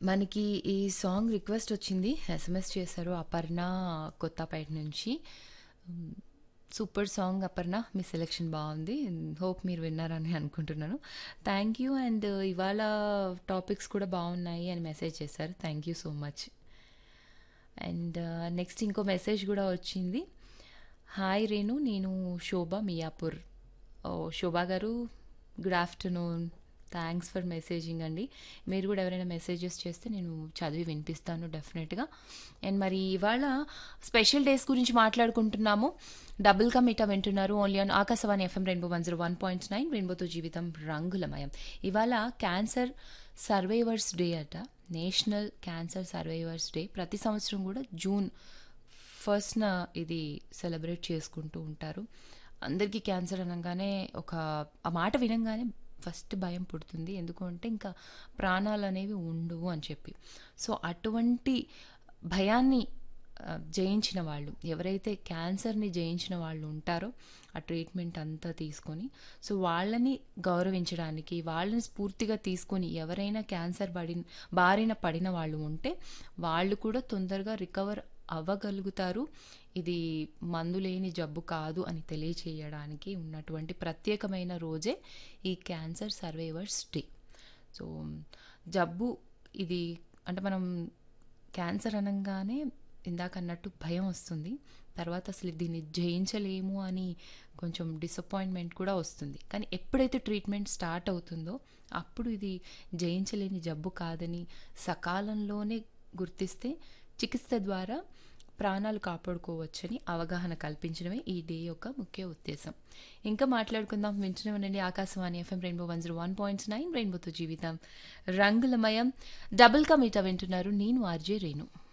మనకి ఈ song request వచ్చింది. ఎస్ఎంఎస్ చేశారు అపర్ణ కొత్తపేట నుంచి. హ్మ్. Super song Aparna. మీ సెలక్షన్ బావుంది. హోప్ మీరు విన్నారని అనుకుంటున్నాను. Thank you. అండ్ ఇవాళ టాపిక్స్ కూడా బావున్నాయి అని మెసేజ్ చేశారు. Thank you so much. And next ఇంకో మెసేజ్ గూడా వచ్చింది. హాయ్ రేణు నేను శోభ మియాపూర్. ఓహ్! శోభ గారు good afternoon. Thanks for messaging అండి. మీరు గూడా ఎవరైనా మెసేజెస్ చేస్తే నేను చదివి వినిపిస్తాను డెఫినెట్‌గా. అండ్ మరి ఇవాళ స్పెషల్ డేస్ గురించి మాట్లాడుకుంటున్నాము. డబుల్ కా మీటా వింటున్నారు only on Akashvani FM rainbow 101.9 రెయిన్బోతో జీవితం రంగులమయం. ఇవాళ క్యాన్సర్ సర్వైవర్స్ డే అట. National cancer survivors day. ప్రతి సంవత్సరం గూడా జూన్ ఫస్ట్‌న ఇది సెలబ్రేట్ చేసుకుంటూ ఉంటారు. అందరికీ క్యాన్సర్ అనంగానే ఒక ఆ మాట వినంగానే ఫస్ట్ భయం పుడుతుంది. ఎందుకు అంటే ఇంకా ప్రాణాలనేవి ఉండవు అని చెప్పి. సో అటువంటి భయాన్ని ఆహ్, జయించిన వాళ్ళు ఎవరైతే క్యాన్సర్‌ని జయించిన వాళ్ళు ఉంటారో ఆ ట్రీట్మెంట్ అంతా తీసుకొని సో వాళ్ళని గౌరవించడానికి వాళ్ళని స్ఫూర్తిగా తీసుకొని ఎవరైనా క్యాన్సర్ బడిన బారిన పడిన వాళ్ళు ఉంటే వాళ్ళు కూడా తొందరగా రికవర్ అవ్వగలుగుతారు. ఇది మందు లేని జబ్బు కాదు అని తెలియచేయడానికి ఉన్నటువంటి ప్రత్యేకమైన రోజే ఈ క్యాన్సర్ సర్వైవర్స్ డే. సో జబ్బు ఇది అంటే మనం క్యాన్సర్ అనంగానే ఇందాకన్నట్టు భయం వస్తుంది. తర్వాత అసలు దీన్ని జయించలేము అని కొంచెం డిసప్పాయింట్‌మెంట్ కూడా వస్తుంది. కానీ ఎప్పుడైతే ట్రీట్మెంట్ స్టార్ట్ అవుతుందో అప్పుడు ఇది జయించలేని జబ్బు కాదని సకాలంలోనే గుర్తిస్తే చికిత్స ద్వారా ప్రాణాలు కాపాడుకోవచ్చని అవగాహన కల్పించడమే ఈ డే యొక్క ముఖ్య ఉద్దేశం. ఇంకా మాట్లాడుకుందాం. వింటూనే ఉండండి ఆకాశవాణి ఎఫ్ఎం రెయిన్బో 101.9 రెయిన్బోతో జీవితం రంగులమయం. డబుల్ కా మీటా వింటున్నారు. నేను ఆర్‌జే రేణు.